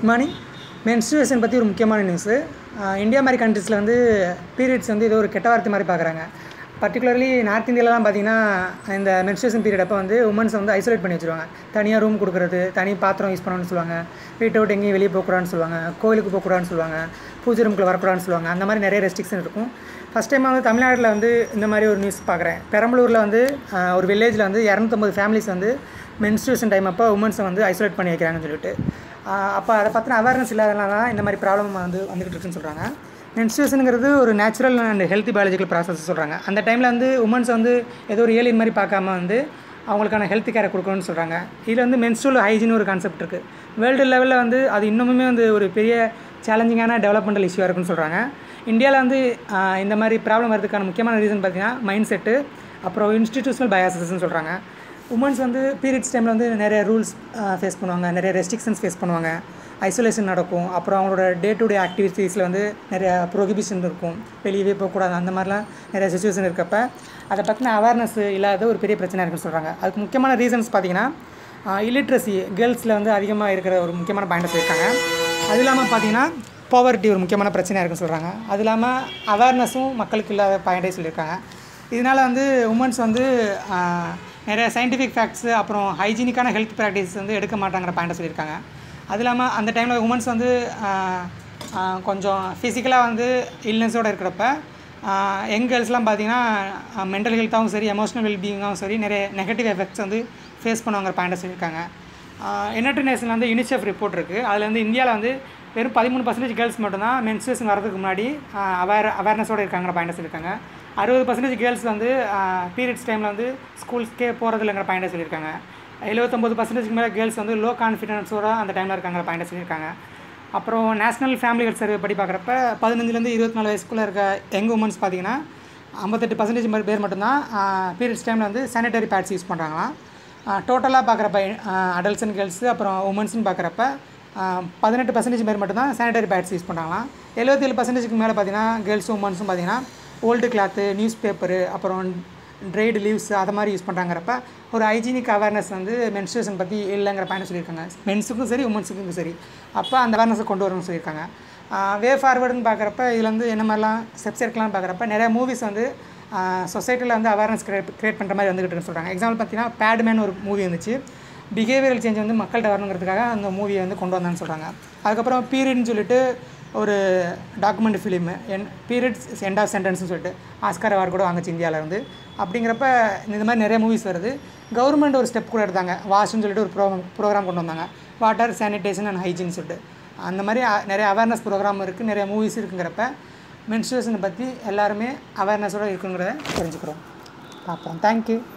good morning menstruation பற்றி ஒரு முக்கியமான நியூஸு இந்தியா மாதிரி கண்ட்ரீஸில் வந்து பீரியட்ஸ் வந்து ஏதோ ஒரு கெட்ட வார்த்தை மாதிரி பார்க்குறாங்க பர்டிகுலர்லி நார்த் இந்தியாவிலலாம் பார்த்தீங்கன்னா இந்த மென்ஸ்ட்ரேஷன் பீரியட் அப்போ வந்து உமன்ஸ் வந்து ஐசோலேட் பண்ணி வச்சுருவாங்க தனியாக ரூம் கொடுக்குறது தனி பாத்திரம் யூஸ் பண்ணணும்னு சொல்லுவாங்க வீட்டை விட்டு எங்கேயும் வெளியே போகக்கூடாதுன்னு சொல்லுவாங்க கோயிலுக்கு போகக்கூடாதுன்னு சொல்லுவாங்க பூஜை ரூமுக்குள்ள வரக்கூடாதுன்னு சொல்லுவாங்க அந்த மாதிரி நிறைய ரெஸ்ட்ரிக்ஷன் இருக்கும் ஃபஸ்ட் டைம் வந்து தமிழ்நாட்டில் வந்து இந்த மாதிரி ஒரு நியூஸ் பார்க்குறேன் பெரம்பலூரில் வந்து ஆஹ், ஒரு வில்லேஜில் வந்து இரநூத்தம்பது ஃபேமிலிஸ் வந்து மென்ஸ்ட்ரேஷன் டைம் அப்போ உமன்ஸை வந்து ஐசோலேட் பண்ணி வைக்கிறாங்கன்னு சொல்லிட்டு ஆஹ், அப்போ அதை பற்றின அவேர்னஸ் இல்லாதனால தான் இந்த மாதிரி ப்ராப்ளம் வந்து வந்துகிட்டு இருக்குன்னு சொல்கிறாங்க மென்ஸ்ட்ரேஷனுங்கிறது ஒரு natural and healthy biological process சொல்கிறாங்க அந்த டைமில் வந்து உமன்ஸ் வந்து ஏதோ ஒரு ஏலியன் மாதிரி பார்க்காம வந்து அவங்களுக்கான ஹெல்த் கேரை கொடுக்கணும்னு சொல்கிறாங்க இதில் வந்து மென்ஸ்ட்ரல் ஹைஜின் ஒரு கான்செப்ட் இருக்குது வேர்ல்டு லெவலில் வந்து அது இன்னுமுமே வந்து ஒரு பெரிய சேலஞ்சிங்கான டெவலப்மெண்டல் இஷ்யூவாக இருக்குன்னு சொல்கிறாங்க இந்தியாவில் வந்து ஆஹ், இந்த மாதிரி ப்ராப்ளம் வரதுக்கான முக்கியமான ரீசன் பார்த்தீங்கன்னா மைண்ட் செட்டு அப்புறம் இன்ஸ்டிடியூஷனல் பயாசஸ்ன்னு சொல்கிறாங்க உமன்ஸ் வந்து பீரியட்ஸ் டைமில் வந்து நிறைய ரூல்ஸ் ஃபேஸ் பண்ணுவாங்க நிறைய ரெஸ்ட்ரிக்ஷன்ஸ் ஃபேஸ் பண்ணுவாங்க ஐசோலேஷன் நடக்கும் அப்புறம் அவங்களோட டே டு டே ஆக்டிவிட்டீஸில் வந்து நிறைய ப்ரொஹிபிஷன் இருக்கும் வெளியவே போகக்கூடாது அந்த மாதிரிலாம் நிறைய சுச்சுவேஷன் இருக்கப்ப அதை பற்றின அவேர்னஸ் இல்லாத ஒரு பெரிய பிரச்சனை இருக்குன்னு சொல்கிறாங்க அதுக்கு முக்கியமான ரீசன்ஸ் பார்த்தீங்கன்னா இல்லிட்ரஸி கேர்ள்ஸில் வந்து அதிகமாக இருக்கிற ஒரு முக்கியமான பாயிண்ட் சொல்லியிருக்காங்க அது இல்லாமல் பார்த்தீங்கன்னா பாவர்ட்டி ஒரு முக்கியமான பிரச்சனையாக இருக்குன்னு சொல்கிறாங்க அது இல்லாமல் அவேர்னஸும் மக்களுக்கு இல்லாத பாயிண்டே சொல்லியிருக்காங்க இதனால் வந்து உமன்ஸ் வந்து ஆஹ், நிறைய சயின்டிஃபிக் ஃபேக்ட்ஸு அப்புறம் ஹைஜீனிக்கான ஹெல்த் ப்ராக்டிஸ் வந்து எடுக்க மாட்டாங்கிற பாயிண்ட்டை சொல்லியிருக்காங்க அது இல்லாமல் அந்த டைமில் உமன்ஸ் வந்து ஆஹ், ஆஹ், கொஞ்சம் ஃபிசிக்கலாக வந்து இல்னஸோடு இருக்கிறப்ப யங் கேர்ள்ஸ்லாம் பார்த்தீங்கன்னா மென்டல் ஹெல்த்தாகவும் சரி எமோஷனல் வெல்பீயிங்காகவும் சரி நிறைய நெகட்டிவ் எஃபெக்ட்ஸ் வந்து ஃபேஸ் பண்ணுவாங்கிற பாயிண்ட்டை சொல்லியிருக்காங்க யுனைடெட் நேஷன் வந்து யூனிசெஃப் ரிப்போர்ட் இருக்குது அதில் வந்து இந்தியாவில் வந்து வெறும் பதிமூணு பர்சன்டேஜ் கேர்ள்ஸ் மட்டும்தான் மென்சுரேஷன் வரதுக்கு முன்னாடி அவேர் அவேர்னஸோடு இருக்காங்கிற பாயிண்ட்டை சொல்லியிருக்காங்க அறுபது பர்சன்டேஜ் கேர்ள்ஸ் வந்து பீரியட்ஸ் டைமில் வந்து ஸ்கூல்ஸ்க்கே போகிறது இல்லைங்கிற பாயிண்ட்டை சொல்லியிருக்காங்க எழுபத்தொம்பது பர்சன்டேஜ்க்கு மேலே கேர்ள்ஸ் வந்து லோ கான்ஃபிடன்ஸோட அந்த டைமில் இருக்காங்கிற பாயிண்ட்டை சொல்லியிருக்காங்க அப்புறம் நேஷனல் ஃபேமிலி ஹெல்த் சர்வே படி பார்க்குறப்ப பதினஞ்சுலேருந்து இருபத்தி நாலு வயசுக்குள்ளே இருக்க யங் உமன்ஸ் பார்த்தீங்கன்னா ஐம்பத்தெட்டு பர்சன்டேஜ் மாதிரி பேர் மட்டும்தான் பீரியட்ஸ் டைமில் வந்து சானிடரி பேட்ஸ் யூஸ் பண்ணுறாங்களாம் டோட்டலாக பார்க்குறப்ப அடல்ட்ஸ் அண்ட் கேர்ள்ஸு அப்புறம் உமன்ஸ்னு பார்க்குறப்ப பதினெட்டு பர்சன்டேஜ் பேர் மட்டும்தான் சானிடரி பேட்ஸ் யூஸ் பண்ணுறாங்களாம் எழுபத்தேழு பர்சன்டேஜ்க்கு மேலே பார்த்தீங்கன்னா கேர்ள்ஸும் உமன்ஸும் பார்த்தீங்கன்னா ஓல்டு கிளாத்து நியூஸ் பேப்பரு அப்புறம் ட்ரைடு லீவ்ஸ் அதை மாதிரி யூஸ் பண்ணுறாங்கிறப்ப ஒரு ஹைஜீனிக் அவேர்னஸ் வந்து மென்ஸ்ட்ரேஷன் பற்றி இல்லைங்கிற பாயிண்ட் சொல்லியிருக்காங்க மென்ஸுக்கும் சரி உமன்ஸுக்கும் சரி அப்போ அந்த அவேர்னஸை கொண்டு வரணும்னு சொல்லியிருக்காங்க வே ஃபார்வர்டுன்னு பார்க்குறப்ப இதில் வந்து என்ன மாதிரிலாம் ஸ்டெப்ஸ் எடுக்கலாம்னு பார்க்குறப்ப நிறைய மூவிஸ் வந்து சொசைட்டியில் வந்து அவேர்னஸ் கிரியேட் கிரியேட் பண்ணுற மாதிரி வந்துகிட்டு இருக்குன்னு சொல்கிறாங்க எக்ஸாம்பிள் பார்த்தீங்கன்னா பேட்மேன் ஒரு மூவி இருந்துச்சு பிஹேவியரல் சேஞ்ச் வந்து மக்கள்கிட்ட வரணுங்கிறதுக்காக அந்த மூவியை வந்து கொண்டு வந்தான்னு சொல்கிறாங்க அதுக்கப்புறம் பீரியட்னு சொல்லிட்டு ஒரு டாக்குமெண்ட் ஃபிலிமு என் பீரியட்ஸ் எண்ட் ஆஃப் சென்டென்ஸ்னு சொல்லிட்டு ஆஸ்கார் அவார்டு கூட வாங்குச்சு இந்தியாவில் இருந்து அப்படிங்கிறப்ப இந்த மாதிரி நிறைய மூவிஸ் வருது கவர்மெண்ட் ஒரு ஸ்டெப் கூட எடுத்தாங்க வாஷ்னு சொல்லிட்டு ஒரு ப்ரோக்ராம் ப்ரோக்ராம் கொண்டு வந்தாங்க வாட்டர் சானிடேஷன் அண்ட் ஹைஜீன் சொல்லிட்டு அந்த மாதிரி அ- நிறைய அவேர்னஸ் ப்ரோக்ராம் இருக்குது நிறைய மூவிஸ் இருக்குங்கிறப்ப மென்ஸ்ட்ரேஷனை பற்றி எல்லாருமே அவேர்னஸோடு இருக்குங்கிறத தெரிஞ்சுக்கிறோம் பார்ப்போம் தேங்க்யூ